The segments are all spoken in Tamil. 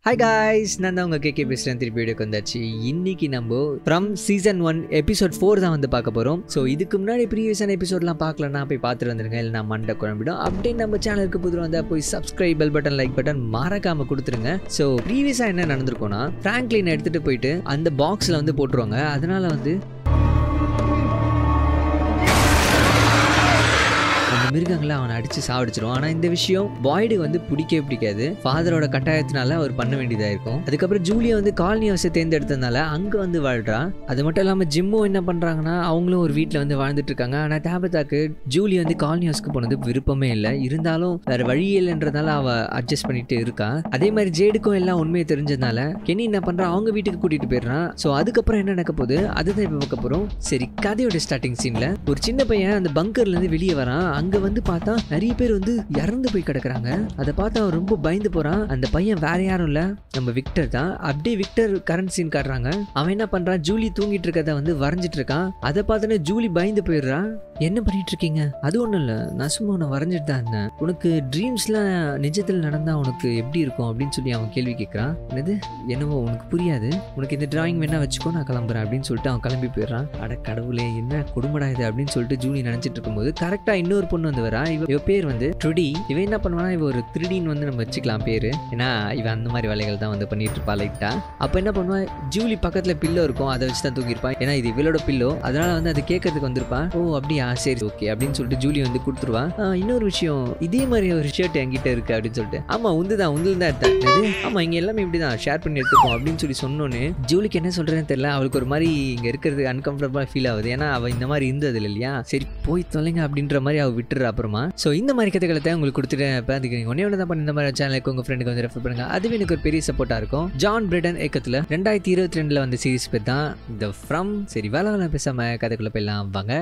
ஹாய் காய்ஸ் நான் தான் உங்கள் கேகே பேசுகிறேன் திருப்பி வீடியோக்கு வந்தாச்சு இன்னைக்கு நம்ம from season one episode four தான் வந்து பார்க்க போகிறோம் ஸோ இதுக்கு முன்னாடி ப்ரீவியஸான எபிசோட்லாம் பார்க்கலன்னா போய் பார்த்துட்டு வந்துருங்க இல்லை நான் மண்டை குழம்பிடும் அப்படியே நம்ம சேனலுக்கு புது வந்தால் போய் subscribe bell button like button மறக்காமல் கொடுத்துருங்க ஸோ ப்ரீவியஸாக என்ன நடந்திருக்கும்னா ஃப்ராங்க்லின் எடுத்துகிட்டு போயிட்டு அந்த பாக்ஸில் வந்து போட்டுருவாங்க அதனால வந்து அந்த மிருகங்களை அவனை அடிச்சு சாவடிச்சிரும் ஆனா இந்த விஷயம் பாய்டு வந்து பிடிக்கவே பிடிக்காது ஃபாதரோட கட்டாயத்தினால அவர் பண்ண வேண்டியதா இருக்கும் அதுக்கப்புறம் ஜூலியா வந்து காலனி ஹவுஸை தேர்ந்தெடுத்ததுனால அங்க வந்து வாழ்றா அது மட்டும் இல்லாம ஜிம்மும் என்ன பண்றாங்கன்னா அவங்களும் ஒரு வீட்ல வந்து வாழ்ந்துட்டு இருக்காங்க ஆனா டேபத்தாக்கு ஜூலி வந்து காலனி ஹவுஸ்க்கு போனது விருப்பமே இல்லை இருந்தாலும் வேற வழி இல்லைன்றதால அவ அட்ஜஸ்ட் பண்ணிட்டு இருக்கா அதே மாதிரி ஜேடுக்கும் எல்லாம் உண்மையை தெரிஞ்சதுனால கெனி என்ன பண்றா அவங்க வீட்டுக்கு கூட்டிட்டு போயிடுறான் ஸோ அதுக்கப்புறம் என்ன நடக்க போகுது அதுதான் இப்போ பார்க்க போறோம் சரி கதையோட ஸ்டார்டிங் சீன்ல ஒரு சின்ன பையன் அந்த பங்கர்ல இருந்து வெளியே வரான் அங்க வந்து பார்த்தா நிறைய பேர் வந்து இறந்து போய் கிடக்குறாங்க அதை பார்த்து அவன் ரொம்ப பயந்து போறான் அந்த பையன் வேற யாரும் இல்ல நம்ம விக்டர் தான் அப்படியே விக்டர் கரண்ட் சீன் காட்டுறாங்க அவன் என்ன பண்றான் ஜூலி தூங்கிட்டு இருக்கத வந்து வரைஞ்சிட்டு இருக்கான் அதை பார்த்தோன்னே ஜூலி பயந்து போயிடுறான் என்ன பண்ணிட்டு இருக்கீங்க அது ஒன்றும் இல்லை நான் சும்மா உன்னை வரைஞ்சிட்டு தான் இருந்தேன் உனக்கு ட்ரீம்ஸ்லாம் நிஜத்தில் நடந்தா உனக்கு எப்படி இருக்கும் அப்படின்னு சொல்லி அவன் கேள்வி கேட்குறான் என்னது என்னவோ உனக்கு புரியாது உனக்கு இந்த டிராயிங் வேணா வச்சுக்கோ நான் கிளம்புறேன் அப்படின்னு சொல்லிட்டு அவன் கிளம்பி போயிடுறான் அட கடவுளே என்ன கொடுமடா இது அப்படின்னு சொல்லிட்டு ஜூலி நினைச்சிட்டு இருக்கும்போது கரெக்டாக இன்னொரு பொண்ணு வந்து வரா இவ இவ பேர் வந்து ட்ருடி இவ என்ன பண்ணுவானா இவ ஒரு த்ரிடின்னு வந்து நம்ம வச்சுக்கலாம் பேரு ஏன்னா இவ அந்த மாதிரி வேலைகள் தான் வந்து பண்ணிட்டு இருப்பா லைட்டா அப்போ என்ன பண்ணுவா ஜூலி பக்கத்தில் பில்லோ இருக்கும் அதை வச்சு தான் தூங்கியிருப்பான் ஏன்னா இது இவளோட பில்லோ அதனால வந்து அதை கேட்கறதுக்கு வந்திருப்பா ஓ அப்படியா சரி ஓகே அப்படின்னு சொல்லிட்டு ஜூலி வந்து கொடுத்துருவா ஆ, இன்னொரு விஷயம் இதே மாதிரி ஒரு ஷர்ட் என்கிட்ட இருக்கு அப்படின்னு சொல்லிட்டு ஆமா உந்து தான் உந்து தான் எடுத்தேன் என்னது? ஆமா இங்க எல்லாமே இப்படி தான் ஷேர் பண்ணி எடுத்துப்போம் அப்படின்னு சொல்லி சொன்னோன்னு ஜூலிக்கு என்ன சொல்றேன்னு தெரியல அவளுக்கு ஒரு மாதிரி இங்க இருக்கிறது அன்கம்ஃபர்டபுளா ஃபீல் ஆகுது ஏன்னா அவ இந்த மாதிரி இருந்தது இல்லை இல்லையா சரி போய் தொலைங்க அப்படின்ற மாதிரி அவ விட்டுறா அப்புறமா ஸோ இந்த மாதிரி கதைகளை தான் உங்களுக்கு கொடுத்துட்டேன் இப்போ அதுக்கு நீங்கள் ஒன்றே ஒன்று தான் பண்ணி இந்த மாதிரி சேனலுக்கு உங்கள் ஃப்ரெண்டுக்கு வந்து ரெஃபர் பண்ணுங்க அதுவே எனக்கு ஒரு பெரிய சப்போர்ட்டாக இருக்கும் ஜான் பிரிடன் ஏக்கத்தில் ரெண்டாயிரத்தி இருபத்தி ரெண்டில் வந்த சீரிஸ் பேர் தான் த ஃப்ரம் சரி வேலை வேலை பேசாம கதைக்குள்ளே போயிடலாம் வாங்க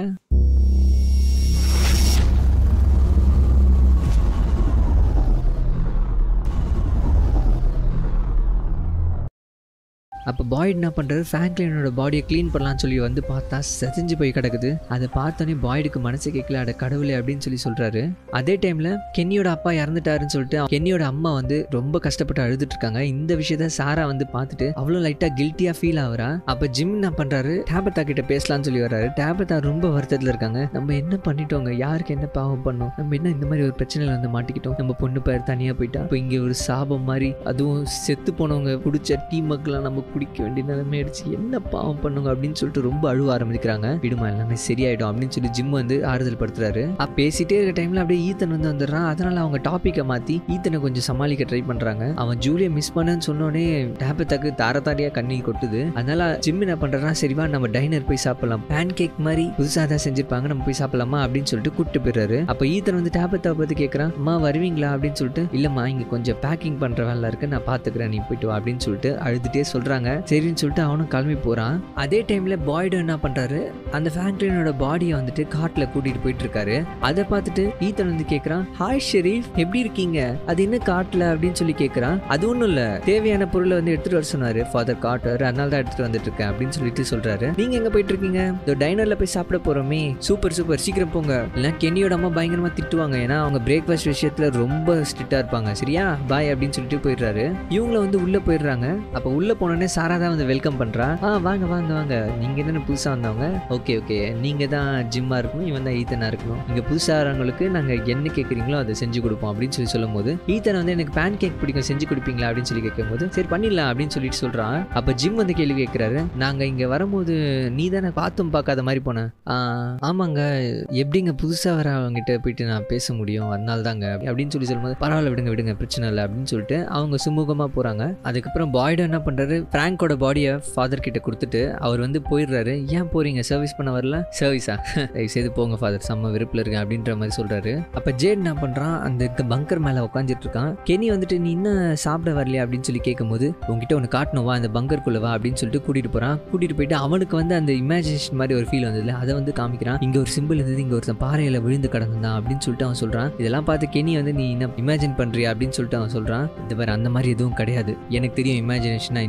அப்போ பாய்ட் என்ன பண்ணுறது ஃப்ராங்க்லினோட பாடியை க்ளீன் பண்ணலாம்னு சொல்லி வந்து பார்த்தா செதஞ்சு போய் கிடக்குது அதை பார்த்தோன்னே பாய்டுக்கு மனசு கேட்கல அட கடவுளே அப்படின்னு சொல்லி சொல்கிறாரு அதே டைமில் கென்னியோட அப்பா இறந்துட்டாருன்னு சொல்லிட்டு கென்னியோட அம்மா வந்து ரொம்ப கஷ்டப்பட்டு அழுதுட்டு இருக்காங்க இந்த விஷயத்த சாரா வந்து பார்த்துட்டு அவ்வளோ லைட்டாக கில்ட்டியாக ஃபீல் ஆகுறா அப்போ ஜிம் என்ன பண்ணுறாரு டேபத்தா கிட்ட பேசலாம்னு சொல்லி வர்றாரு டேபத்தா ரொம்ப வருத்தத்தில் இருக்காங்க நம்ம என்ன பண்ணிட்டோங்க யாருக்கு என்ன பாவம் பண்ணோம் நம்ம என்ன இந்த மாதிரி ஒரு பிரச்சனையில் வந்து மாட்டிக்கிட்டோம் நம்ம பொண்ணு பேர் தனியாக போயிட்டா இப்போ இங்கே ஒரு சாபம் மாதிரி அதுவும் செத்து போனவங்க பிடிச்ச டீ மக்கள்லாம் நம்ம குடிக்க வேண்டிய நிலைமை ஆயிடுச்சு என்ன பாவம் பண்ணுங்க அப்படின்னு சொல்லிட்டு ரொம்ப அழுவ ஆரம்பிக்கிறாங்க விடுமா எல்லாமே சரியாயிடும் அப்படின்னு சொல்லி ஜிம் வந்து ஆறுதல் படுத்துறாரு அப்ப பேசிட்டே இருக்க டைம்ல அப்படியே ஈத்தன் வந்து வந்துடுறான் அதனால அவங்க டாப்பிக்கை மாத்தி ஈத்தனை கொஞ்சம் சமாளிக்க ட்ரை பண்றாங்க அவன் ஜூலியை மிஸ் பண்ணன்னு சொன்னோடனே டேபத்தாக்கு தார தாரியா கண்ணீர் கொட்டுது அதனால ஜிம் என்ன பண்றான்னா சரிவா நம்ம டைனர் போய் சாப்பிடலாம் பேன் கேக் மாதிரி புதுசாக தான் செஞ்சிருப்பாங்க நம்ம போய் சாப்பிடலாமா அப்படின்னு சொல்லிட்டு கூப்பிட்டு போயிடுறாரு அப்ப ஈத்தன் வந்து டேபத்தை பத்தி கேட்கறான் அம்மா வருவீங்களா அப்படின்னு சொல்லிட்டு இல்லம்மா இங்க கொஞ்சம் பேக்கிங் பண்ற வேலை இருக்கு நான் பாத்துக்கிறேன் நீ போயிட்டு வா அப்படின்னு சொல்லிட்டு அழுதுட்டே சொல்றாங்க சரின்னு சொல்லிட்டு அவனும் கிளம்பி போறான் அதே டைம்ல பாய்டு என்ன பண்றாரு அந்த ஃப்ராங்க்லினோட பாடியை வந்துட்டு காட்டுல கூட்டிட்டு போயிட்டு இருக்காரு அதை பார்த்துட்டு ஈத்தன் வந்து கேக்குறான் ஹாய் ஷெரீஃப் எப்படி இருக்கீங்க அது என்ன காட்டுல அப்படின்னு சொல்லி கேக்குறான் அது ஒண்ணும் இல்ல தேவையான பொருளை வந்து எடுத்துட்டு வர சொன்னாரு ஃபாதர் காட்டர் அதனால தான் எடுத்துட்டு வந்துட்டு இருக்கேன் அப்படின்னு சொல்லிட்டு சொல்றாரு நீங்க எங்க போயிட்டு இருக்கீங்க இந்த டைனர்ல போய் சாப்பிட போறோமே சூப்பர் சூப்பர் சீக்கிரம் போங்க இல்ல கென்னியோட அம்மா பயங்கரமா திட்டுவாங்க ஏன்னா அவங்க பிரேக்ஃபாஸ்ட் விஷயத்துல ரொம்ப ஸ்ட்ரிக்டா இருப்பாங்க சரியா பாய் அப்படின்னு சொல்லிட்டு போயிடுறாரு இவங்கள வந்து உள்ள போயிடுறாங்க அப்ப உள்ள போனோடனே சாரா தான் வந்து வெல்கம் பண்றா ஆ வாங்க வாங்க வாங்க நீங்க தானே புதுசா வந்தவங்க ஓகே ஓகே நீங்க தான் ஜிம்மா இருக்கணும் இவன் தான் ஈத்தனா இருக்கணும் இங்க புதுசா வரவங்களுக்கு நாங்க என்ன கேக்குறீங்களோ அதை செஞ்சு கொடுப்போம் அப்படின்னு சொல்லி சொல்லும் போது ஈத்தன் வந்து எனக்கு பேன் கேக் பிடிக்கும் செஞ்சு கொடுப்பீங்களா அப்படின்னு சொல்லி கேட்கும்போது சரி பண்ணிடலாம் அப்படின்னு சொல்லிட்டு சொல்றான் அப்ப ஜிம் வந்து கேள்வி கேட்கிறாரு நாங்க இங்க வரும்போது நீ தானே பார்த்தும் பார்க்காத மாதிரி போன "ஆ, ஆமாங்க எப்படிங்க புதுசா வர அவங்ககிட்ட போயிட்டு நான் பேச முடியும் அதனால தாங்க அப்படின்னு சொல்லி சொல்லும்போது பரவாயில்ல விடுங்க விடுங்க பிரச்சனை இல்லை அப்படின்னு சொல்லிட்டு அவங்க சுமூகமா போறாங்க அதுக்கப்புறம் பாய்டு என்ன பண்றாரு பிராங்கோட பாடியை ஃபாதர் கிட்ட கொடுத்துட்டு அவர் வந்து போயிடுறாரு ஏன் போறீங்க சர்வீஸ் பண்ண வரல சர்வீஸா தயவு செய்து போங்க ஃபாதர் செம்ம விருப்பில் இருக்கேன் அப்படின்ற மாதிரி சொல்றாரு அப்ப ஜேட் என்ன பண்றான் அந்த பங்கர் மேல உட்காந்துட்டு இருக்கான் கெனி வந்துட்டு நீ இன்னும் சாப்பிட வரலையா அப்படின்னு சொல்லி கேட்கும்போது உங்ககிட்ட ஒன்று காட்டணும் வா அந்த பங்கருக்குள்ள வா அப்படின்னு சொல்லிட்டு கூட்டிட்டு போறான் கூட்டிட்டு போயிட்டு அவனுக்கு வந்து அந்த இமேஜினேஷன் மாதிரி ஒரு ஃபீல் வந்ததுல அதை வந்து காமிக்கிறான் இங்க ஒரு சிம்பிள் இருந்தது இங்க ஒருத்தன் பாறையில விழுந்து கிடந்தான் அப்படின்னு சொல்லிட்டு அவன் சொல்றான் இதெல்லாம் பார்த்து கெனி வந்து நீ என்ன இமேஜின் பண்றியா அப்படின்னு சொல்லிட்டு அவன் சொல்றான் இந்த மாதிரி அந்த மாதிரி எதுவும் கிடையாது எனக்கு தெரியும் இமேஜினேஷனா என்னன்னு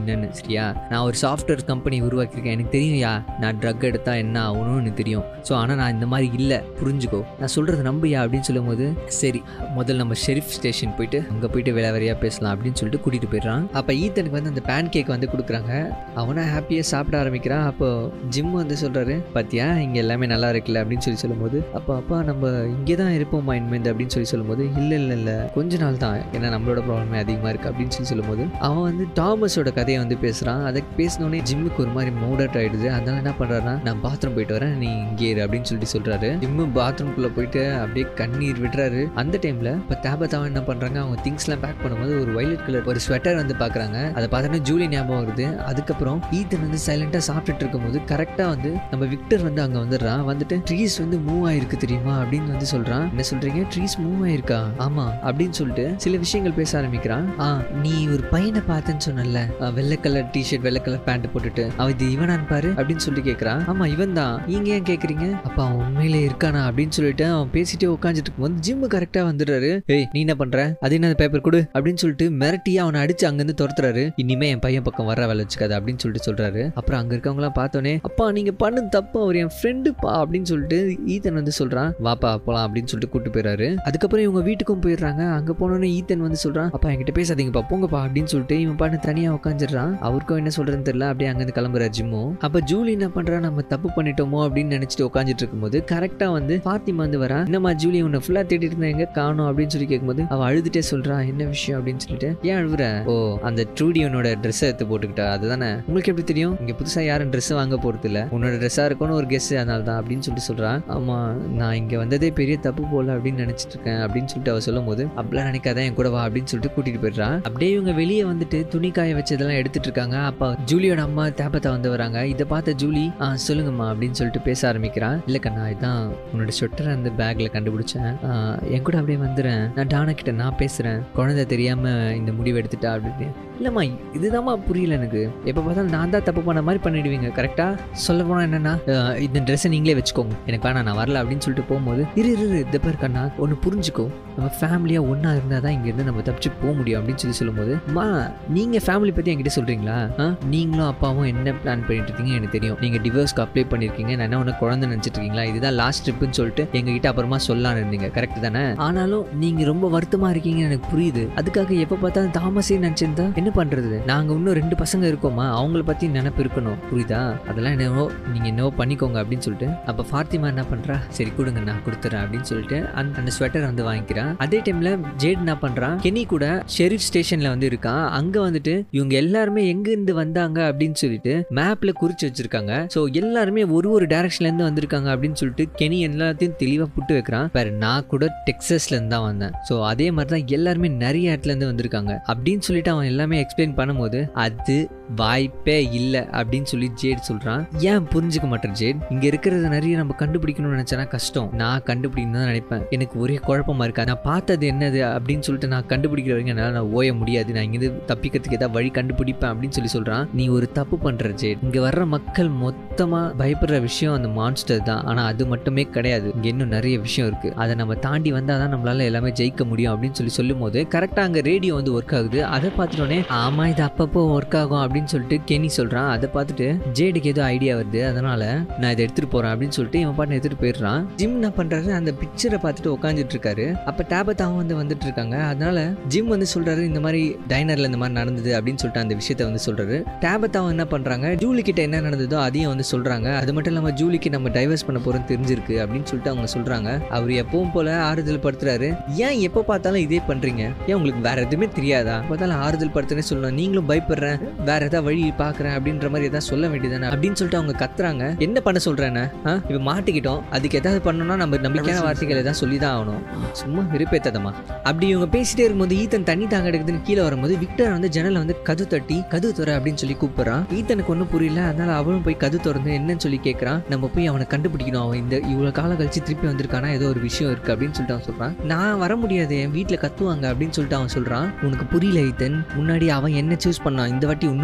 பேசுறியா நான் ஒரு சாஃப்ட்வேர் கம்பெனி உருவாக்கியிருக்கேன் எனக்கு தெரியும்யா நான் ட்ரக் எடுத்தா என்ன ஆகணும்னு எனக்கு தெரியும் ஸோ ஆனால் நான் இந்த மாதிரி இல்லை புரிஞ்சுக்கோ நான் சொல்கிறது நம்பியா அப்படின்னு சொல்லும்போது சரி முதல்ல நம்ம ஷெரீஃப் ஸ்டேஷன் போயிட்டு அங்கே போயிட்டு வேலை வரையாக பேசலாம் அப்படின்னு சொல்லிட்டு கூட்டிகிட்டு போயிடுறான் அப்போ ஈத்தனுக்கு வந்து அந்த பேன் கேக் வந்து கொடுக்குறாங்க அவனா ஹாப்பியாக சாப்பிட ஆரம்பிக்கிறான் அப்போ ஜிம் வந்து சொல்கிறாரு பாத்தியா இங்கே எல்லாமே நல்லா இருக்குல்ல அப்படின்னு சொல்லி சொல்லும்போது அப்போ அப்பா நம்ம இங்கே தான் இருப்போமா இனிமேல் அப்படின்னு சொல்லி சொல்லும்போது இல்லை இல்லை இல்லை கொஞ்ச நாள் தான் ஏன்னா நம்மளோட ப்ராப்ளமே அதிகமாக இருக்குது அப்படின்னு சொல்லி சொல்லும்போது அவன் வந்து தாமஸோட கதையை வந்து பேசுகிறான் அதை பேசினோடனே ஜிம்முக்கு ஒரு மாதிரி மூடட் ஆகிடுது அதனால என்ன பண்ணுறாருன்னா நான் பாத்ரூம் போயிட்டு வரேன் நீ இங்கே இரு அப்படின்னு சொல்லிட்டு சொல்கிறாரு ஜிம்மு பாத்ரூம்குள்ளே போயிட்டு அப்படியே கண்ணீர் விடுறாரு அந்த டைமில் இப்போ தேபத்தாவன் என்ன பண்ணுறாங்க அவங்க திங்ஸ்லாம் பேக் பண்ணும்போது ஒரு வயலட் கலர் ஒரு ஸ்வெட்டர் வந்து பார்க்குறாங்க அதை பார்த்தோன்னா ஜூலி ஞாபகம் வருது அதுக்கப்புறம் ஈத்தன் வந்து சைலண்டாக சாப்பிட்டுட்டு இருக்கும்போது கரெக்டாக வந்து நம்ம விக்டர் வந்து அங்கே வந்துடுறான் வந்துட்டு ட்ரீஸ் வந்து மூவ் ஆயிருக்கு தெரியுமா அப்படின்னு வந்து சொல்கிறான் என்ன சொல்கிறீங்க ட்ரீஸ் மூவ் ஆயிருக்கா ஆமாம் அப்படின்னு சொல்லிட்டு சில விஷயங்கள் பேச ஆரம்பிக்கிறான் ஆ நீ ஒரு பையனை பார்த்தேன்னு சொன்னல வெள்ளை கலர் டிஷர்ட் வெள்ளை கலர் பேண்ட் போட்டுட்டு அவன் இது இவனான்னு பாரு அப்படின்னு சொல்லி கேட்குறான் ஆமா இவன் தான் நீங்க ஏன் கேட்குறீங்க அப்ப அவன் உண்மையிலே இருக்கானா அப்படின்னு சொல்லிட்டு அவன் பேசிட்டே உட்காந்துட்டு இருக்கும்போது ஜிம்மு கரெக்டாக வந்துடுறாரு ஏய் நீ என்ன பண்ற அது என்ன பேப்பர் கொடு அப்படின்னு சொல்லிட்டு மிரட்டி அவனை அடிச்சு அங்கேருந்து துரத்துறாரு இனிமே என் பையன் பக்கம் வர வேலை வச்சுக்காது அப்படின்னு சொல்லிட்டு சொல்றாரு அப்புறம் அங்க இருக்கவங்களாம் பார்த்தோன்னே அப்பா நீங்க பண்ணது தப்பு அவர் என் ஃப்ரெண்டுப்பா அப்படின்னு சொல்லிட்டு ஈத்தன் வந்து சொல்றான் வாப்பா போலாம் அப்படின்னு சொல்லிட்டு கூட்டு போயிறாரு அதுக்கப்புறம் இவங்க வீட்டுக்கும் போயிடுறாங்க அங்க போனோன்னே ஈத்தன் வந்து சொல்றான் அப்பா என்கிட்ட பேசாதீங்கப்பா போங்கப்பா அப்படின்னு சொல்லிட்டு இவன் பாட்டு தனியா உட்காந்துடுறான் அவருக்கும் என்ன சொல்றதுன்னு தெரியல அப்படியே அங்கேருந்து கிளம்புறாரு ஜிம்மு அப்ப ஜூலி என்ன பண்றா நம்ம தப்பு பண்ணிட்டோமோ அப்படின்னு நினைச்சிட்டு உட்காந்துட்டு இருக்கும்போது கரெக்டா வந்து ஃபாத்திமா வந்து வரா என்னம்மா ஜூலி உன்னை ஃபுல்லா தேடிட்டு இருந்தேன் எங்க காணும் அப்படின்னு சொல்லி கேட்கும்போது அவ அழுதுட்டே சொல்றா என்ன விஷயம் அப்படின்னு சொல்லிட்டு ஏன் அழுகுற ஓ அந்த ட்ரூடியனோட ட்ரெஸ் எடுத்து போட்டுக்கிட்டா அதுதானே உங்களுக்கு எப்படி தெரியும் இங்க புதுசா யாரும் ட்ரெஸ் வாங்க போறது இல்ல உன்னோட ட்ரெஸ்ஸா இருக்கும்னு ஒரு கெஸ் அதனால தான் அப்படின்னு சொல்லிட்டு சொல்றா ஆமா நான் இங்க வந்ததே பெரிய தப்பு போல அப்படின்னு நினைச்சிட்டு இருக்கேன் அப்படின்னு சொல்லிட்டு அவ சொல்லும் போது அப்படிலாம் நினைக்காத என் கூட வா அப்படின்னு சொல்லிட்டு கூட்டிட்டு போயிடுறா அப்படியே இவங்க வெளியே வந்துட்டு துணி காய வச்சதெல்லாம் எடுத்துட்டு இருக்காங்க அப்ப ஜூலியோட அம்மா தேப்பத்தா வந்து வராங்க இதை பார்த்த ஜூலி ஆ சொல்லுங்கம்மா அப்படின்னு சொல்லிட்டு பேச ஆரம்பிக்கிறான் இல்ல கண்ணா இதான் உன்னோட ஸ்வெட்டரை அந்த பேக்ல கண்டுபிடிச்சேன் ஆ, என் கூட அப்படியே வந்துடுறேன் நான் டானா கிட்ட நான் பேசுறேன் குழந்தை தெரியாம இந்த முடிவு எடுத்துட்டா அப்படின்னு இல்லம்மா இதுதாம்மா புரியல எனக்கு எப்போ பார்த்தாலும் நான் தான் தப்பு பண்ண மாதிரி பண்ணிடுவீங்க கரெக்டா சொல்ல போனா என்னன்னா அஹ், இந்த ட்ரெஸ்ஸை நீங்களே வச்சுக்கோங்க எனக்கு வேணாம் நான் வரல அப்படின்னு சொல்லிட்டு போகும்போது இரு இரு இரு, இந்த பேர் கண்ணா ஒன்று புரிஞ்சுக்கோ நம்ம ஃபேமிலியாக ஒன்றா இருந்தால் தான் இங்கேருந்து நம்ம தப்பிச்சு போக முடியும் அப்படின்னு சொல்லி சொல்லும்போது மா நீங்கள் ஃபேமிலி பற்றி என்கிட்ட சொல்கிறீங்களா ஆ நீங்களும் அப்பாவும் என்ன பிளான் பண்ணிட்டு இருக்கீங்க எனக்கு தெரியும் நீங்கள் டிவோர்ஸ்க்கு அப்ளை பண்ணியிருக்கீங்க நான் என்ன ஒன்று குழந்தை நினச்சிட்டு இருக்கீங்களா இதுதான் லாஸ்ட் ட்ரிப்புன்னு சொல்லிட்டு எங்ககிட்ட அப்புறமா சொல்லலாம்னு இருந்தீங்க கரெக்ட் தானே ஆனாலும் நீங்கள் ரொம்ப வருத்தமாக இருக்கீங்கன்னு எனக்கு புரியுது அதுக்காக எப்போ பார்த்தாலும் தாமஸே நினச்சிருந்தா என்ன பண்ணுறது நாங்கள் இன்னும் ரெண்டு பசங்க இருக்கோமா அவங்கள பற்றி நினப்பு இருக்கணும் புரியுதா அதெல்லாம் என்னவோ நீங்கள் என்னவோ பண்ணிக்கோங்க அப்படின்னு சொல்லிட்டு அப்போ ஃபாத்திமா என்ன பண்ணுறா சரி கொடுங்க நான் கொடுத்துறேன் அப்படின்னு சொல்லிட்டு அந்த அந்த ஸ்வெட்டர் வந்து வாங்கிக்கிறான் அதே டைமில் ஜேட் என்ன பண்ணுறான் கெனி கூட ஷெரீஃப் ஸ்டேஷனில் வந்து இருக்கான் அங்கே வந்துட்டு இவங்க எல்லாருமே எங்கேருந்து வந்தாங்க அப்படின்னு சொல்லிட்டு மேப்பில் குறிச்சு வச்சிருக்காங்க ஸோ எல்லாருமே ஒரு ஒரு டைரக்ஷன்லேருந்து வந்திருக்காங்க அப்படின்னு சொல்லிட்டு கெனி எல்லாத்தையும் தெளிவாக புட்டு வைக்கிறான் வேற நான் கூட டெக்ஸஸ்லேருந்து தான் வந்தேன் ஸோ அதே மாதிரி தான் எல்லாருமே நிறைய இடத்துலேருந்து வந்திருக்காங்க அப்படின்னு சொல்லிட்டு அவன் எல்லாமே எக்ஸ்பிளைன் பண்ணும்போது அது வாய்ப்பே இல்லை அப்படின்னு சொல்லி ஜேட் சொல்கிறான் ஏன் புரிஞ்சுக்க மாட்டேன் ஜேட் இங்கே இருக்கிறது நிறைய நம்ம கண்டுபிடிக்கணும்னு நினச்சேன்னா கஷ்டம் நான் கண்டுபிடிக்கணும் தான் நினைப்பேன் எனக்கு ஒரே குழப்பமா இருக்கா நான் பார்த்தது என்னது அப்படின்னு சொல்லிட்டு நான் கண்டுபிடிக்கிற வரைக்கும் என்னால் நான் ஓய முடியாது நான் இங்கேருந்து தப்பிக்கிறதுக்கு ஏதாவது வழி கண்டுபிடிப்பேன் அப்படின்னு சொல்லி சொல்கிறான் நீ ஒரு தப்பு பண்ணுற ஜேட் இங்கே வர்ற மக்கள் மொத்தமாக பயப்படுற விஷயம் அந்த மான்ஸ்டர் தான் ஆனால் அது மட்டுமே கிடையாது இங்கே இன்னும் நிறைய விஷயம் இருக்குது அதை நம்ம தாண்டி வந்தால் தான் நம்மளால எல்லாமே ஜெயிக்க முடியும் அப்படின்னு சொல்லி சொல்லும்போது கரெக்டாக அங்கே ரேடியோ வந்து ஒர்க் ஆகுது அதை பார்த்துட்டோன்னே ஆமாம் இது அப்பப்போ ஒர்க் ஆகும் அப்படின்னு சொல்லிட்டு கெனி சொல்கிறான் அதை பார்த்துட்டு ஜேடுக்கு ஏதோ ஐடியா வருது அதனால நான் இதை எடுத்துகிட்டு போகிறேன் அப்படின்னு சொல்லிட்டு இவன் பாட்டு எடுத்துகிட்டு போயிடுறான் ஜிம் என்ன பண்ணுறாரு அந்த பிக்சரை பார்த்துட்டு உட்காந்துட்டு இருக்காரு அப்போ டேபத்தாவும் வந்து வந்துட்டு இருக்காங்க அதனால ஜிம் வந்து சொல்கிறாரு இந்த மாதிரி டைனரில் இந்த மாதிரி நடந்தது அப்படின்னு சொல்லிட்டு அந்த விஷயத்தை வந்து சொல்கிறாரு டேபத்தாவும் என்ன பண்ணுறாங்க ஜூலி கிட்ட என்ன நடந்ததோ அதையும் வந்து சொல்கிறாங்க அது மட்டும் இல்லாமல் ஜூலிக்கு நம்ம டைவர்ஸ் பண்ண போகிறோம் தெரிஞ்சிருக்கு அப்படின்னு சொல்லிட்டு அவங்க சொல்கிறாங்க அவர் எப்பவும் போல ஆறுதல் படுத்துறாரு ஏன் எப்போ பார்த்தாலும் இதே பண்ணுறீங்க ஏன் உங்களுக்கு வேற எதுவுமே தெரியாதா பார்த்தாலும் ஆறுதல் படுத்துறேன்னு சொல்லணும் நீங்களும் பயப்படுறேன் வேற ஏதாவது வழி பார்க்குறேன் அப்படின்ற மாதிரி ஏதாவது சொல்ல வேண்டியதானே அப்படின்னு சொல்லிட்டு அவங்க கத்துறாங்க என்ன பண்ண சொல்கிறேன்னு இப்போ மாட்டிக்கிட்டோம் அதுக்கு ஏதாவது பண்ணணும்னா நம்ம நம்பிக்கையான வார்த்தைகள் ஏதாவது சொல்லி தான் ஆகணும் சும்மா விருப்பேத்ததமா அப்படி இவங்க பேசிட்டே இருக்கும்போது ஈத்தன் தண்ணி தாங்க எடுக்குதுன்னு கீழே வரும்போது விக்டர் வந்து ஜன்னலை வந்து கது தட்டி கது துற அப்படின்னு சொல்லி கூப்பிடுறான் ஈத்தனுக்கு ஒன்றும் புரியல அதனால அவளும் போய் கது திறந்து என்னன்னு சொல்லி கேட்குறான் நம்ம போய் அவனை கண்டுபிடிக்கணும் அவன் இந்த இவ்வளோ காலம் கழிச்சு திருப்பி வந்திருக்கானா ஏதோ ஒரு விஷயம் இருக்கு அப்படின்னு சொல்லிட்டு அவன் சொல்றான் நான் வர முடியாது என் வீட்டில் கத்துவாங்க அப்படின்னு சொல்லிட்டு அவன் சொல்றான் உனக்கு புரியல ஈத்தன் முன்னாடி அவன் என்ன சூஸ் பண்ணான் இந்த வாட்டி இன்னும்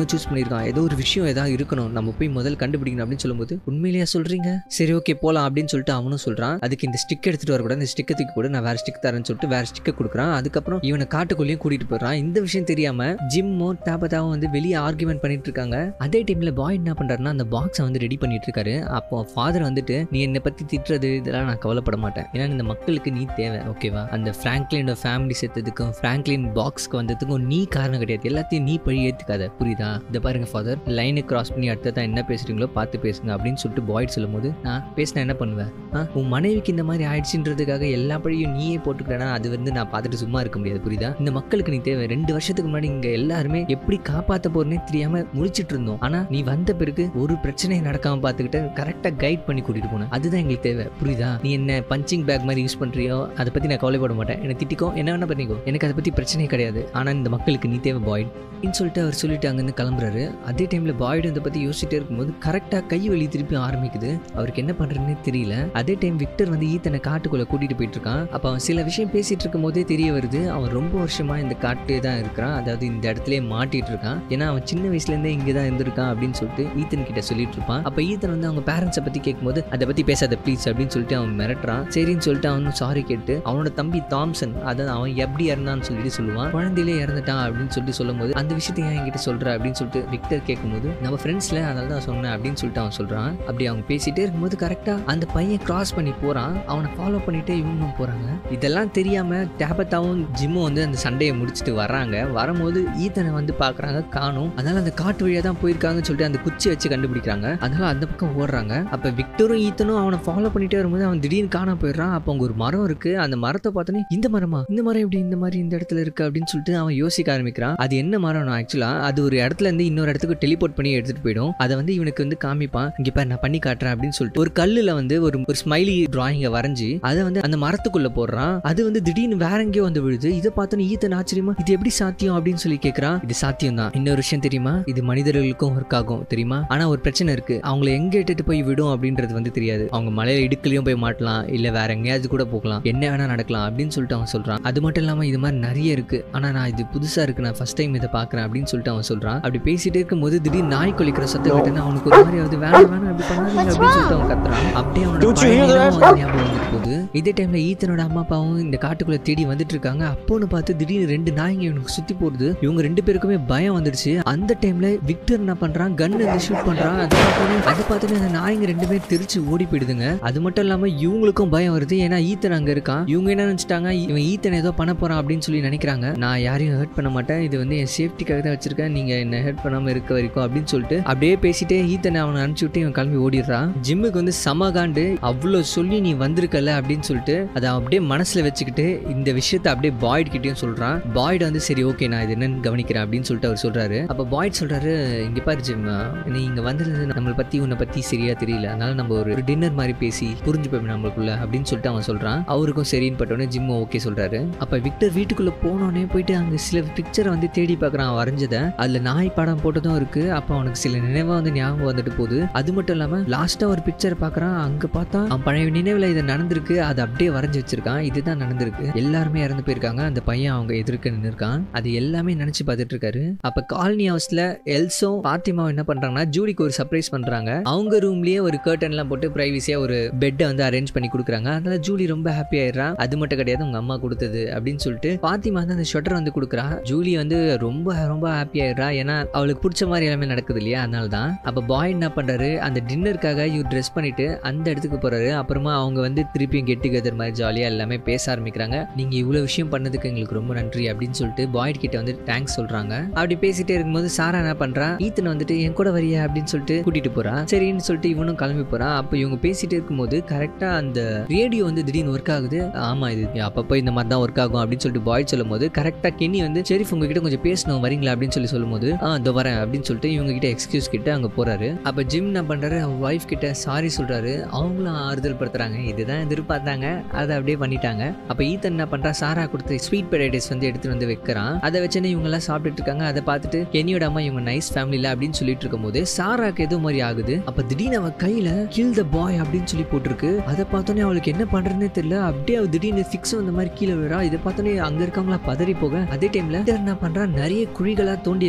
தான் சூஸ் பண்ணியிருக்கான் ஏதோ ஒரு விஷயம் ஏதாவது இருக்கணும் நம்ம போய் முதல்ல கண்டுபிடிக்கணும் அப்படின்னு சொல்லும்போது உண்மையிலேயே சொல்றீங்க சரி ஓகே போலாம் அப்படின்னு சொல்லிட்டு அவனும் சொல்றான் அதுக்கு இந்த ஸ்டிக் எடுத்துட்டு வரக்கூடாது இந்த ஸ்டிக்கை தூக்கி கூட நான் வேற ஸ்டிக் தரேன்னு சொல்லிட்டு வேற ஸ்டிக்கை கொடுக்குறான் அதுக்கப்புறம் இவனை காட்டுக்குள்ளேயும் கூட்டிட்டு போயிடுறான் இந்த விஷயம் தெரியாம ஜிம்மும் டேபதாவும் வந்து வெளியே ஆர்குமெண்ட் பண்ணிட்டு இருக்காங்க அதே டைம்ல பாய் என்ன பண்றாருன்னா அந்த பாக்ஸை வந்து ரெடி பண்ணிட்டு இருக்காரு அப்போ ஃபாதர் வந்துட்டு நீ என்னை பத்தி திட்டுறது இதெல்லாம் நான் கவலைப்பட மாட்டேன் ஏன்னா இந்த மக்களுக்கு நீ தேவை ஓகேவா அந்த பிராங்க்லினோட ஃபேமிலி செத்ததுக்கும் பிராங்க்லின் பாக்ஸ்க்கு வந்ததுக்கும் நீ காரணம் கிடையாது எல்லாத்தையும் நீ பழி ஏத்துக்காத புரியுதா இந்த பாருங்க ஃபாதர் லைனை கிராஸ் பண்ணி அடுத்ததான் என்ன பேசுறீங்களோ பார்த்து பேசுங்க அப்படின்னு சொல்லிட்டு பாய்ட் சொல்லும்போது நான் பேசினா என்ன பண்ணுவேன் ஆ, உன் மனைவிக்கு இந்த மாதிரி ஆயிடுச்சுன்றதுக்காக எல்லா பழியும் நீயே போட்டுக்கிறேன்னா அது வந்து நான் பார்த்துட்டு சும்மா இருக்க முடியாது புரியுதா இந்த மக்களுக்கு நீ தேவை ரெண்டு வருஷத்துக்கு முன்னாடி இங்க எல்லாருமே எப்படி காப்பாத்த போறேனே தெரியாம முழிச்சிட்டு இருந்தோம் ஆனா நீ வந்த பிறகு ஒரு பிரச்சனையும் நடக்காம பார்த்துக்கிட்டு கரெக்டா கைட் பண்ணி கூட்டிட்டு போன அதுதான் எங்களுக்கு தேவை புரியுதா நீ என்ன பஞ்சிங் பேக் மாதிரி யூஸ் பண்றியோ அதை பத்தி நான் கவலைப்பட மாட்டேன் என்ன திட்டிக்கோ என்ன வேணா பண்ணிக்கோ எனக்கு அதை பத்தி பிரச்சனையே கிடையாது ஆனா இந்த மக்களுக்கு நீ தேவை பாய்ட் அப்படின்னு சொல்லிட்டு அவர் சொல்லிட்டு அங்கேருந்து கிளம்புறாரு அதே டைம்ல பாய்டு இதை பத்தி யோசிச்சுட்டே இருக்கும்போது கரெக்டா கை வலி திருப்பி ஆரம்பிக்குது அவருக்கு என்ன பண்றதுன்னே தெரியல அதே டைம் விக்டர் வந்து ஈத்தனை காட்டுக்குள்ள கூட்டிட்டு போயிட்டு இருக்கான் அப்ப அவன் சில விஷயம் பேசிட்டு இருக்கும் போதே தெரிய வருது அவன் ரொம்ப வருஷமா இந்த காட்டிலே தான் இருக்கிறான் அதாவது இந்த இடத்துலயே மாட்டிட்டு இருக்கான் ஏன்னா அவன் சின்ன வயசுல இருந்தே இங்கே தான் இருந்திருக்கான் அப்படின்னு சொல்லிட்டு ஈத்தன் கிட்ட சொல்லிட்டு இருப்பான் அப்ப ஈத்தன் வந்து அவங்க பேரண்ட்ஸை பத்தி கேட்கும்போது அதை பத்தி பேசாத ப்ளீஸ் அப்படின்னு சொல்லிட்டு அவன் மிரட்டுறான் சரின்னு சொல்லிட்டு அவனும் சாரி கேட்டு அவனோட தம்பி தாம்சன் அதாவது அவன் எப்படி இறந்தான்னு சொல்லிட்டு சொல்லுவான் குழந்தையிலே இறந்துட்டான் அப்படின்னு சொல்லிட்டு சொல்லும்போது அந்த விஷயத்தை ஏன் என்கிட்ட சொல்ற அப்படின்னு சொல்லிட்டு விக்டர் கேட்கும்போது நம்ம ஃப்ரெண்ட்ஸ்ல அதனால தான் சொன்னேன் அப்படின்னு சொல்லிட்டு அவன் சொல்றான் அப்படி அவங்க பேசிட்டே இருக்கும்போது கரெக்டா அந்த பையன் கிராஸ் பண்ணி போறான் அவனை ஃபாலோ பண்ணிட்டே இவங்களும் போறாங்க இதெல்லாம் தெரியாம டேபத்தாவும் ஜிம்மும் வந்து அந்த சண்டையை முடிச்சுட்டு வர்றாங்க வரும்போது ஈத்தனை வந்து பாக்குறாங்க காணும் அதனால அந்த காட்டு வழியா தான் போயிருக்காங்கன்னு சொல்லிட்டு அந்த குச்சி வச்சு கண்டுபிடிக்கிறாங்க அதனால அந்த பக்கம் ஓடுறாங்க அப்ப விக்டரும் ஈத்தனும் அவனை ஃபாலோ பண்ணிட்டே வரும்போது அவன் திடீர்னு காண போயிடுறான் அப்ப அங்க ஒரு மரம் இருக்கு அந்த மரத்தை பார்த்தோன்னே இந்த மரமா இந்த மரம் எப்படி இந்த மாதிரி இந்த இடத்துல இருக்கு அப்படின்னு சொல்லிட்டு அவன் யோசிக்க ஆரம்பிக்கிறான் அது என்ன மரம் ஆக்சுவலா அது ஒரு இடத்துல இருந்து இன்னொரு இடத்துக்கு டெலிபோர்ட் பண்ணி எடுத்துட்டு போயிடும் அதை வந்து இவனுக்கு வந்து காமிப்பான் இங்க பாரு நான் பண்ணி காட்டுறேன் அப்படின்னு சொல்லிட்டு ஒரு கல்லுல வந்து ஒரு ஒரு ஸ்மைலி டிராயிங்கை வரைஞ்சி அதை வந்து அந்த மரத்துக்குள்ள போடுறான் அது வந்து திடீர்னு வேற எங்கேயோ வந்து விழுது இதை பார்த்தோன்னு ஈத்தன் ஆச்சரியமா இது எப்படி சாத்தியம் அப்படின்னு சொல்லி கேட்கறான் இது சாத்தியம் தான் இன்னொரு விஷயம் தெரியுமா இது மனிதர்களுக்கும் ஒர்க் ஆகும் தெரியுமா ஆனா ஒரு பிரச்சனை இருக்கு அவங்களை எங்க இட்டுட்டு போய் விடும் அப்படின்றது வந்து தெரியாது அவங்க மலையில இடுக்குலயும் போய் மாட்டலாம் இல்ல வேற எங்கேயாவது கூட போகலாம் என்ன வேணா நடக்கலாம் அப்படின்னு சொல்லிட்டு அவன் சொல்றான் அது மட்டும் இல்லாம இது மாதிரி நிறைய இருக்கு ஆனா நான் இது புதுசா இருக்கு நான் ஃபர்ஸ்ட் டைம் இதை பாக்குறேன் அப்படின்னு சொல்லிட்டு அவன் சொல்றான் அப்படி பேசிட்டே இருக்கும்போது திடீர்னு நாய் கொலிக்கிற சத்தம் கேட்டுன்னு அவனுக்கு ஒரு மாதிரி ஆகுது வேணாம் வேணாம் அப்படி பண்ணாதீங்க அப்படின்னு சொல்லிட்டு அவன் கத்துறான் அப்படியே அவனோட Don't you பழைய hear நினைவும் வந்து ஞாபகம் வந்துட்டு போகுது இதே டைம்ல ஈத்தனோட அம்மா அப்பாவும் இந்த காட்டுக்குள்ள தேடி வந்துட்டு இருக்காங்க அப்போன்னு பார்த்து திடீர்னு ரெண்டு நாய்ங்க இவனுக்கு சுத்தி போடுது இவங்க ரெண்டு பேருக்குமே பயம் வந்துடுச்சு அந்த டைம்ல விக்டர் என்ன பண்றான் கன் வந்து ஷூட் பண்றான் அது பார்த்தோன்னே அது பார்த்தோன்னே அந்த நாய்ங்க ரெண்டு பேரும் தெரிச்சு ஓடி போயிடுதுங்க அது மட்டும் இல்லாம இவங்களுக்கும் பயம் வருது ஏன்னா ஈத்தன் அங்க இருக்கான் இவங்க என்ன நினைச்சிட்டாங்க இவன் ஈத்தன் ஏதோ பண்ண போறான் அப்படின்னு சொல்லி நினைக்கிறாங்க நான் யாரையும் ஹர்ட் பண்ண மாட்டேன் இது வந்து என் சேஃப்டிக்காக தான் வச்சிருக்கேன் நீங்க என்ன ஹர்ட் பண்ணாம இருக்க வரைக்கும் அப்படின்னு சொல்லிட்டு அப்படியே பேசிட்டே ஈத்தனை அவனை அனுப்பிச்சு விட்டு இவன் கிளம்பி ஓடிடுறான் ஜிம்முக்கு வந்து சமகாண்டு அவ்வளோ சொல்லி நீ வந்திருக்கல அப்படின்னு சொல்லிட்டு அதை அவன் அப்படியே மனசுல வச்சுக்கிட்டு இந்த விஷயத்தை அப்படியே பாய்ட் கிட்டயும் சொல்றான் பாய்டு வந்து சரி ஓகே நான் இது என்னன்னு கவனிக்கிறேன் அப்படின்னு சொல்லிட்டு அவர் சொல்றாரு அப்ப பாய்ட் சொல்றாரு இங்க பாரு ஜிம் நீ இங்க வந்தது நம்மளை பத்தி உன்னை பத்தி சரியா தெரியல அதனால நம்ம ஒரு டின்னர் மாதிரி பேசி புரிஞ்சு போய் நம்மளுக்குள்ள அப்படின்னு சொல்லிட்டு அவன் சொல்றான் அவருக்கும் சரின்னு பட்டோன்னே ஜிம் ஓகே சொல்றாரு அப்ப விக்டர் வீட்டுக்குள்ள போனோடனே போயிட்டு அங்க சில பிக்சரை வந்து தேடி பார்க்கறான் அவன் வரைஞ்சதை அதுல நாய் படம் போட்டதும் இருக்கு அப்ப அவனுக்கு சில நினைவா வந்து ஞாபகம் வந்துட்டு போகுது அது மட்டும் இல்லாம லாஸ்டா ஒரு பிக்சர் பார்க்கறான் அங்க பார்த்தா அவன் பழைய நினைவுல இது நடந்திருக்கு அதை அப்படியே வரைஞ்சு வச்சிருக்கான் இதுதான் நடந்திருக்கு எல்லாருமே இறந்து போயிருக்காங்க அந்த பையன் அவங்க எதிர்க்க நின்று இருக்கான் அது எல்லாமே நினைச்சு பார்த்துட்டு இருக்காரு அப்ப காலனி ஹவுஸ்ல எல்சோ பாத்திமாவும் என்ன பண்றாங்கன்னா ஜூலிக்கு ஒரு சர்ப்ரைஸ் பண்றாங்க அவங்க ரூம்லயே ஒரு கர்டன் எல்லாம் போட்டு பிரைவசியா ஒரு பெட்டை வந்து அரேஞ்ச் பண்ணி கொடுக்குறாங்க அதனால ஜூலி ரொம்ப ஹாப்பி ஆயிடுறான் அது மட்டும் கிடையாது உங்க அம்மா கொடுத்தது அப்படின்னு சொல்லிட்டு பாத்திமா வந்து அந்த ஷட்டர் வந்து கொடுக்குறா ஜூலி வந்து ரொம்ப ரொம்ப ஹாப்பி ஆயிடுறா ஏன்னா அவளுக்கு பிடிச்ச மாதிரி எல்லாமே நடக்குது இல்லையா அதனால தான் அப்ப பாய் என்ன பண்றாரு அந்த டின்னருக்காக இவர் ட்ரெஸ் பண்ணிட்டு அந்த இடத்துக்கு போறாரு அப்புறமா அவங்க வந்து திருப்பியும் கெட் டுகெதர் மாதிரி ஜாலியா எல்லாமே பேச ஆரம்பிக்கிறாங்க நீங்க இவ்வளவு விஷயம் பண்ணதுக்கு எங்களுக்கு ரொம்ப நன்றி அப்படின்னு சொல்லிட்டு பாய்ட் கிட்ட வந்து தேங்க்ஸ் சொல்றாங்க அப்படி பேசிட்டே இருக்கும்போது சாரா என்ன பண்றா ஈத்தனை வந்துட்டு என் கூட வரியா அப்படின்னு சொல்லிட்டு கூட்டிட்டு போறா சரின்னு சொல்லிட்டு இவனும் கிளம்பி போறான் அப்போ இவங்க பேசிட்டு இருக்கும்போது கரெக்டா அந்த ரேடியோ வந்து திடீர்னு ஒர்க் ஆகுது ஆமா இது அப்பப்போ இந்த மாதிரி தான் ஒர்க் ஆகும் அப்படின்னு சொல்லிட்டு பாய் சொல்லும் போது கரெக்டா கென்னி வந்து சரி உங்ககிட்ட கொஞ்சம் பேசணும் வரீங்களா அப்படின்னு சொல்லி சொல்லும்போது ஆ இதோ வரேன் அப்படின்னு சொல்லிட்டு இவங்க கிட்ட எக்ஸ்கியூஸ் கிட்ட அங்க போறாரு அப்ப ஜிம் என்ன பண்றாரு அவங்க ஒய்ஃப் கிட்ட சாரி சொல்றாரு அவங்களும் ஆறுதல் படுத்துறாங்க இதுதான் எதிர்பார்த்தாங்க அதை அப்படியே பண்ணிட்டாங்க அப்ப ஈத்தன் என்ன பண்றா சாரா கொடுத்த ஸ்வீட் பெரைட்டிஸ் வந்து எடுத்துட்டு வந்து வைக்கிறான் அதை வச்சுன்னு இவங்க எல்லாம் சாப்பிட்டுட்டு இருக்காங்க அதை பார்த்துட்டு கென்னியோட அம்மா இவங்க நைஸ் ஃபேமிலில அப்படின்னு சொல்லிட்டு இருக்கும்போது சாராக்கு ஏதோ மாதிரி ஆகுது அப்ப திடீர்னு அவ கையில கில் த பாய் அப்படின்னு சொல்லி போட்டிருக்கு அதை பார்த்தோன்னே அவளுக்கு என்ன பண்றதுன்னே தெரியல அப்படியே அவ திடீர்னு ஃபிக்ஸ் வந்த மாதிரி கீழே விழா இதை பார்த்தோன்னே அங்க இருக்கவங்களா பதறி போக அதே டைம்ல என்ன பண்றான் நிறைய குழிகளா தோண்டி வைக்கிறான் அதை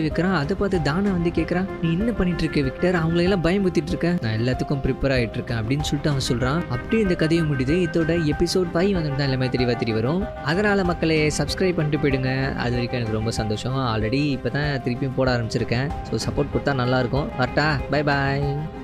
அதை பார்த்து தானா வந்து கேட்குறான் நீ என்ன பண்ணிட்டு இருக்க விக்டர் அவங்களையெல்லாம் பயமுத்திட்டு இருக்க நான் எல்லாத்துக்கும் ப்ரிப்பேர் ஆகிட்டு இருக்கேன் அப்படின்னு சொல்லிட்டு அவன் சொல்கிறான் அப்படியே இந்த கதையை முடியுது இதோட எபிசோட் ஃபைவ் வந்துட்டு தான் எல்லாமே தெளிவாக தெரிய வரும் அதனால் மக்களே சப்ஸ்கிரைப் பண்ணிட்டு போயிடுங்க அது வரைக்கும் எனக்கு ரொம்ப சந்தோஷம் ஆல்ரெடி இப்போ தான் திருப்பியும் போட ஆரம்பிச்சிருக்கேன் ஸோ சப்போர்ட் கொடுத்தா நல்லாயிருக்கும் வரட்டா பை பாய்